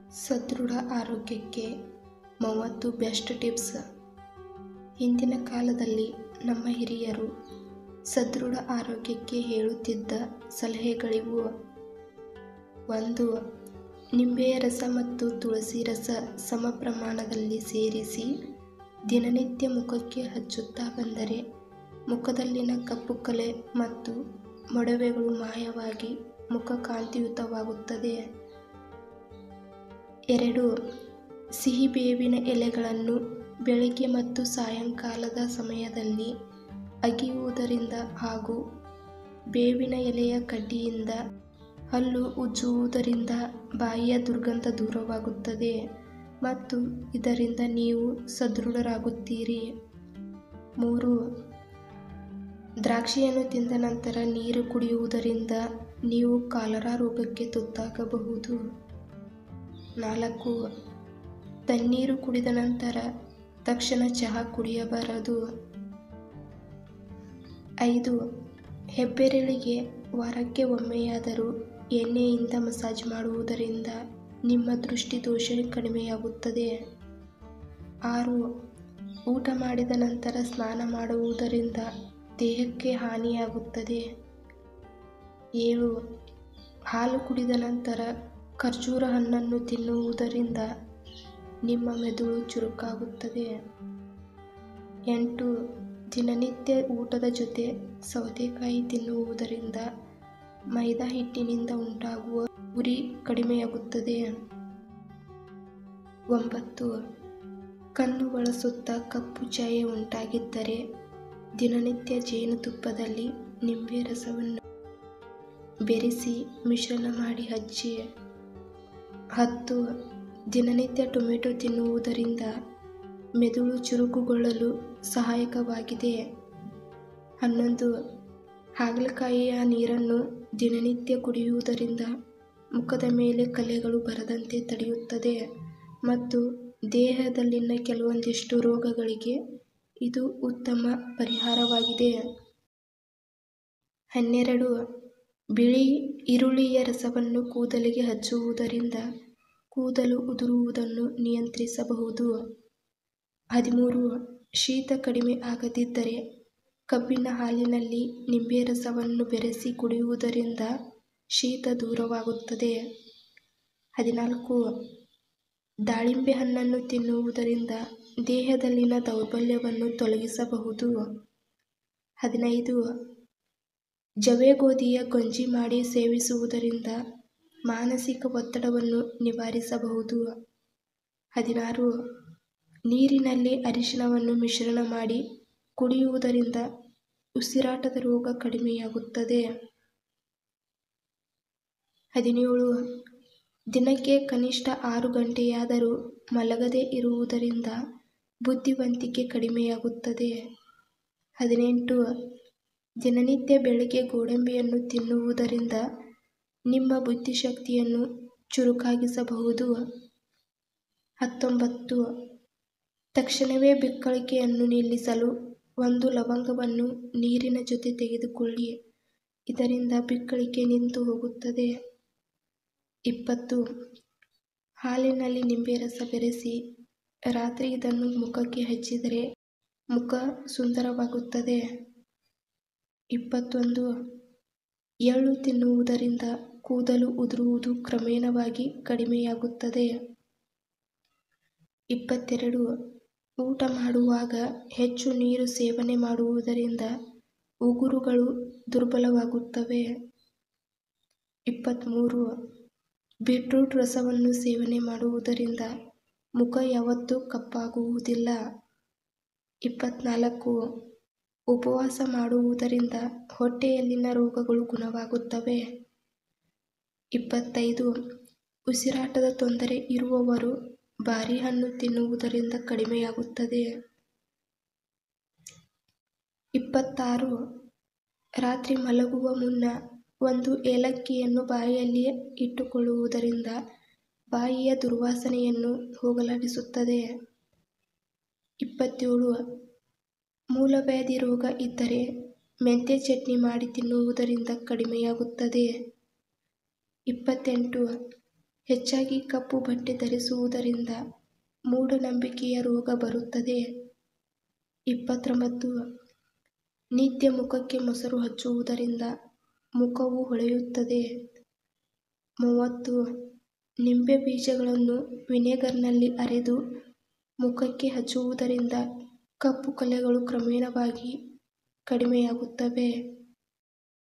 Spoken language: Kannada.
ಸದೃಢ ಆರೋಗ್ಯಕ್ಕೆ ಮೂವತ್ತು ಬೆಸ್ಟ್ ಟಿಪ್ಸ್ ಹಿಂದಿನ ಕಾಲದಲ್ಲಿ ನಮ್ಮ ಹಿರಿಯರು ಸದೃಢ ಆರೋಗ್ಯಕ್ಕೆ ಹೇಳುತ್ತಿದ್ದ ಸಲಹೆಗಳಿವು ಒಂದು ನಿಂಬೆಯ ರಸ ಮತ್ತು ತುಳಸಿ ರಸ ಸಮ ಪ್ರಮಾಣದಲ್ಲಿ ಸೇರಿಸಿ ದಿನನಿತ್ಯ ಮುಖಕ್ಕೆ ಹಚ್ಚುತ್ತಾ ಬಂದರೆ ಮುಖದಲ್ಲಿನ ಕಪ್ಪು ಕಲೆ ಮತ್ತು ಮೊಡವೆಗಳು ಮಾಯವಾಗಿ ಮುಖ ಕಾಂತಿಯುತವಾಗುತ್ತದೆ ಎರಡು ಸಿಹಿ ಬೇವಿನ ಎಲೆಗಳನ್ನು ಬೆಳಗ್ಗೆ ಮತ್ತು ಸಾಯಂಕಾಲದ ಸಮಯದಲ್ಲಿ ಅಗಿಯುವುದರಿಂದ ಹಾಗೂ ಬೇವಿನ ಎಲೆಯ ಕಡ್ಡಿಯಿಂದ ಹಲ್ಲು ಉಜ್ಜುವುದರಿಂದ ಬಾಯಿಯ ದುರ್ಗಂಧ ದೂರವಾಗುತ್ತದೆ ಮತ್ತು ಇದರಿಂದ ನೀವು ಸದೃಢರಾಗುತ್ತೀರಿ ಮೂರು ದ್ರಾಕ್ಷಿಯನ್ನು ತಿಂದ ನಂತರ ನೀರು ಕುಡಿಯುವುದರಿಂದ ನೀವು ಕಾಲರಾ ರೋಗಕ್ಕೆ ತುತ್ತಾಗಬಹುದು ನಾಲ್ಕು ತಣ್ಣೀರು ಕುಡಿದ ನಂತರ ತಕ್ಷಣ ಚಹಾ ಕುಡಿಯಬಾರದು ಐದು ಹೆಬ್ಬೆರಳಿಗೆ ವಾರಕ್ಕೆ ಒಮ್ಮೆಯಾದರೂ ಎಣ್ಣೆಯಿಂದ ಮಸಾಜ್ ಮಾಡುವುದರಿಂದ ನಿಮ್ಮ ದೃಷ್ಟಿ ದೋಷ ಕಡಿಮೆಯಾಗುತ್ತದೆ ಆರು ಊಟ ಮಾಡಿದ ನಂತರ ಸ್ನಾನ ಮಾಡುವುದರಿಂದ ದೇಹಕ್ಕೆ ಹಾನಿಯಾಗುತ್ತದೆ ಏಳು ಹಾಲು ಕುಡಿದ ನಂತರ ಖರ್ಜೂರ ಹಣ್ಣನ್ನು ತಿನ್ನುವುದರಿಂದ ನಿಮ್ಮ ಮೆದುಳು ಚುರುಕಾಗುತ್ತದೆ ಎಂಟು ದಿನನಿತ್ಯ ಊಟದ ಜೊತೆ ಸೌತೆಕಾಯಿ ತಿನ್ನುವುದರಿಂದ ಮೈದಾ ಹಿಟ್ಟಿನಿಂದ ಉಂಟಾಗುವ ಉರಿ ಕಡಿಮೆಯಾಗುತ್ತದೆ ಒಂಬತ್ತು ಕಣ್ಣುಗಳ ಸುತ್ತ ಕಪ್ಪು ಛಾಯೆ ಉಂಟಾಗಿದ್ದರೆ ದಿನನಿತ್ಯ ಜೇನುತುಪ್ಪದಲ್ಲಿ ನಿಂಬೆ ರಸವನ್ನು ಬೆರೆಸಿ ಮಿಶ್ರಣ ಮಾಡಿ ಹಚ್ಚಿ ಹತ್ತು ದಿನನಿತ್ಯ ಟೊಮೆಟೊ ತಿನ್ನುವುದರಿಂದ ಮೆದುಳು ಚುರುಕುಗೊಳ್ಳಲು ಸಹಾಯಕವಾಗಿದೆ ಹನ್ನೊಂದು ಹಾಗಲಕಾಯಿಯ ನೀರನ್ನು ದಿನನಿತ್ಯ ಕುಡಿಯುವುದರಿಂದ ಮುಖದ ಮೇಲೆ ಕಲೆಗಳು ಬರದಂತೆ ತಡೆಯುತ್ತದೆ ಮತ್ತು ದೇಹದಲ್ಲಿನ ಕೆಲವೊಂದಿಷ್ಟು ರೋಗಗಳಿಗೆ ಇದು ಉತ್ತಮ ಪರಿಹಾರವಾಗಿದೆ ಹನ್ನೆರಡು ಬಿಳಿ ಈರುಳ್ಳಿಯ ರಸವನ್ನು ಕೂದಲಿಗೆ ಹಚ್ಚುವುದರಿಂದ ಕೂದಲು ಉದುರುವುದನ್ನು ನಿಯಂತ್ರಿಸಬಹುದು ಹದಿಮೂರು ಶೀತ ಕಡಿಮೆ ಆಗದಿದ್ದರೆ ಕಬ್ಬಿನ ಹಾಲಿನಲ್ಲಿ ನಿಂಬೆ ರಸವನ್ನು ಬೆರೆಸಿ ಕುಡಿಯುವುದರಿಂದ ಶೀತ ದೂರವಾಗುತ್ತದೆ ಹದಿನಾಲ್ಕು ದಾಳಿಂಬೆ ಹಣ್ಣನ್ನು ತಿನ್ನುವುದರಿಂದ ದೇಹದಲ್ಲಿನ ದೌರ್ಬಲ್ಯವನ್ನು ತೊಲಗಿಸಬಹುದು ಹದಿನೈದು ಜವೆಗೋಧಿಯ ಗಂಜಿ ಮಾಡಿ ಸೇವಿಸುವುದರಿಂದ ಮಾನಸಿಕ ಒತ್ತಡವನ್ನು ನಿವಾರಿಸಬಹುದು ಹದಿನಾರು ನೀರಿನಲ್ಲಿ ಅರಿಶಿನವನ್ನು ಮಿಶ್ರಣ ಮಾಡಿ ಕುಡಿಯುವುದರಿಂದ ಉಸಿರಾಟದ ರೋಗ ಕಡಿಮೆಯಾಗುತ್ತದೆ ಹದಿನೇಳು ದಿನಕ್ಕೆ ಕನಿಷ್ಠ ಆರು ಗಂಟೆಯಾದರೂ ಮಲಗದೇ ಇರುವುದರಿಂದ ಬುದ್ಧಿವಂತಿಕೆ ಕಡಿಮೆಯಾಗುತ್ತದೆ ಹದಿನೆಂಟು ದಿನನಿತ್ಯ ಬೆಳಗ್ಗೆ ಗೋಡಂಬಿಯನ್ನು ತಿನ್ನುವುದರಿಂದ ನಿಮ್ಮ ಬುದ್ಧಿಶಕ್ತಿಯನ್ನು ಚುರುಕಾಗಿಸಬಹುದು ಹತ್ತೊಂಬತ್ತು ತಕ್ಷಣವೇ ಬಿಕ್ಕಳಿಕೆಯನ್ನು ನಿಲ್ಲಿಸಲು ಒಂದು ಲವಂಗವನ್ನು ನೀರಿನ ಜೊತೆ ತೆಗೆದುಕೊಳ್ಳಿ ಇದರಿಂದ ಬಿಕ್ಕಳಿಕೆ ನಿಂತು ಹೋಗುತ್ತದೆ ಇಪ್ಪತ್ತು ಹಾಲಿನಲ್ಲಿ ನಿಂಬೆ ರಸ ಬೆರೆಸಿ ರಾತ್ರಿ ಇದನ್ನು ಮುಖಕ್ಕೆ ಹಚ್ಚಿದರೆ ಮುಖ ಸುಂದರವಾಗುತ್ತದೆ ಇಪ್ಪತ್ತೊಂದು ಎಳ್ಳು ತಿನ್ನುವುದರಿಂದ ಕೂದಲು ಉದುರುವುದು ಕ್ರಮೇಣವಾಗಿ ಕಡಿಮೆಯಾಗುತ್ತದೆ ಇಪ್ಪತ್ತೆರಡು ಊಟ ಮಾಡುವಾಗ ಹೆಚ್ಚು ನೀರು ಸೇವನೆ ಮಾಡುವುದರಿಂದ ಉಗುರುಗಳು ದುರ್ಬಲವಾಗುತ್ತವೆ ಇಪ್ಪತ್ತ್ಮೂರು ಬೀಟ್ರೂಟ್ ರಸವನ್ನು ಸೇವನೆ ಮಾಡುವುದರಿಂದ ಮುಖ ಯಾವತ್ತೂ ಕಪ್ಪಾಗುವುದಿಲ್ಲ ಇಪ್ಪತ್ತ್ನಾಲ್ಕು ಉಪವಾಸ ಮಾಡುವುದರಿಂದ ಹೊಟ್ಟೆಯಲ್ಲಿನ ರೋಗಗಳು ಗುಣವಾಗುತ್ತವೆ ಇಪ್ಪತ್ತೈದು ಉಸಿರಾಟದ ತೊಂದರೆ ಇರುವವರು ಬಾರಿಹಣ್ಣು ತಿನ್ನುವುದರಿಂದ ಕಡಿಮೆಯಾಗುತ್ತದೆ ಇಪ್ಪತ್ತಾರು ರಾತ್ರಿ ಮಲಗುವ ಮುನ್ನ ಒಂದು ಏಲಕ್ಕಿಯನ್ನು ಬಾಯಿಯಲ್ಲಿ ಇಟ್ಟುಕೊಳ್ಳುವುದರಿಂದ ಬಾಯಿಯ ದುರ್ವಾಸನೆಯನ್ನು ಹೋಗಲಾಡಿಸುತ್ತದೆ ಇಪ್ಪತ್ತೇಳು ಮೂಲವ್ಯಾಧಿ ರೋಗ ಇದ್ದರೆ ಮೆಂತ್ಯ ಚಟ್ನಿ ಮಾಡಿ ತಿನ್ನುವುದರಿಂದ ಕಡಿಮೆಯಾಗುತ್ತದೆ ಇಪ್ಪತ್ತೆಂಟು ಹೆಚ್ಚಾಗಿ ಕಪ್ಪು ಬಟ್ಟೆ ಧರಿಸುವುದರಿಂದ ಮೂಢನಂಬಿಕೆಯ ರೋಗ ಬರುತ್ತದೆ ಇಪ್ಪತ್ತೊಂಬತ್ತು ನಿತ್ಯ ಮುಖಕ್ಕೆ ಮೊಸರು ಹಚ್ಚುವುದರಿಂದ ಮುಖವು ಹೊಳೆಯುತ್ತದೆ ಮೂವತ್ತು ನಿಂಬೆ ಬೀಜಗಳನ್ನು ವಿನೆಗರ್ನಲ್ಲಿ ಅರೆದು ಮುಖಕ್ಕೆ ಹಚ್ಚುವುದರಿಂದ ಕಪ್ಪು ಕಲೆಗಳು ಕ್ರಮೇಣವಾಗಿ ಕಡಿಮೆಯಾಗುತ್ತವೆ